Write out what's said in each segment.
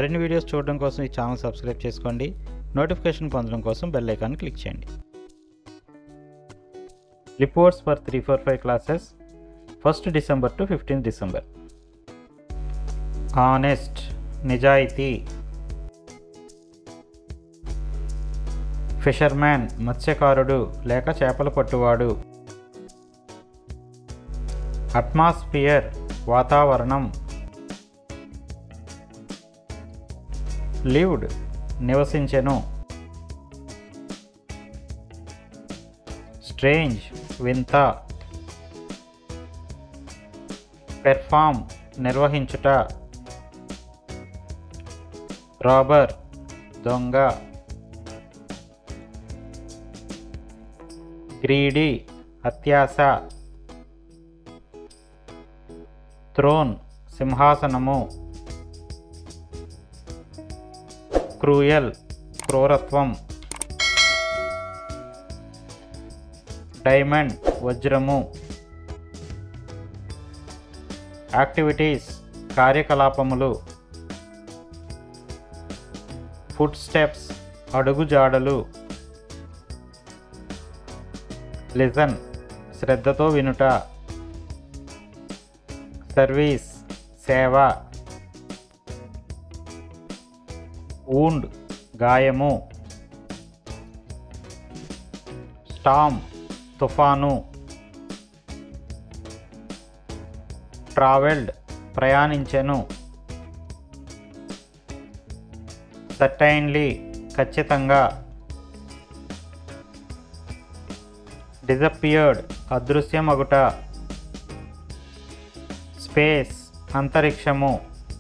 మరిన్ని వీడియోస్ చూడడం కోసం ఈ ఛానల్ సబ్స్క్రైబ్ చేసుకోండి నోటిఫికేషన్ పొందడం కోసం బెల్ ఐకాన్ క్లిక్ చేయండి reports for three four five classes first December to fifteenth December honest నిజాయితీ ఫిషర్మ్యాన్ మత్స్యకారుడు లేక చేపలు పట్టువాడు అట్మాస్ఫియర్ వాతావరణం లివ్డ్ నివసించెను స్ట్రేంజ్ వింత పెర్ఫామ్ నిర్వహించుట రాబర్ దొంగ గ్రీడీ అత్యాస థ్రోన్ సింహాసనము క్రూయల్ క్రూరత్వం డైమండ్ వజ్రము యాక్టివిటీస్ కార్యకలాపములు ఫుడ్ స్టెప్స్ అడుగుజాడలు లిజన్ శ్రద్ధతో వినుట సర్వీస్ సేవ ఊండ్ గాయము స్టామ్ తుఫాను ట్రావెల్డ్ ప్రయాణించెను సర్టైన్లీ ఖచ్చితంగా డిజపియర్డ్ అదృశ్యమగుట స్పేస్ అంతరిక్షము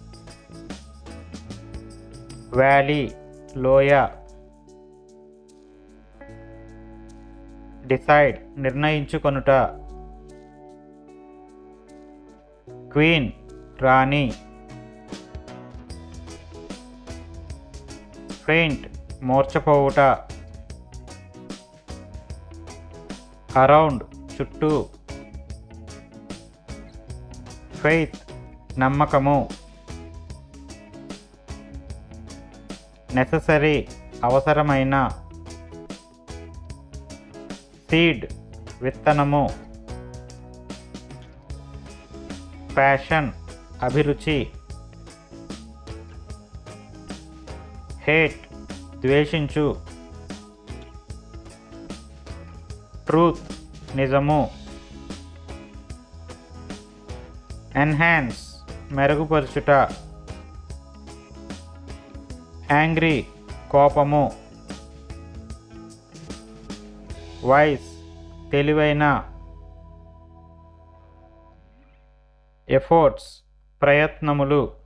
వ్యాలీ లోయ డిసైడ్ నిర్ణయించుకొనుట క్వీన్ రాణి ఫెయింట్ మూర్చపోవుట అరౌండ్ చుట్టూ ఫెయిత్ నమ్మకము నెససరీ అవసరమైన సీడ్ విత్తనము ఫ్యాషన్ అభిరుచి హేట్ ద్వేషించు ట్రూత్ నిజము ఎన్హాన్స్ మెరుగుపరుచుట యాంగ్రీ కోపము వాయిస్ తెలివైన ఎఫోర్ట్స్ ప్రయత్నములు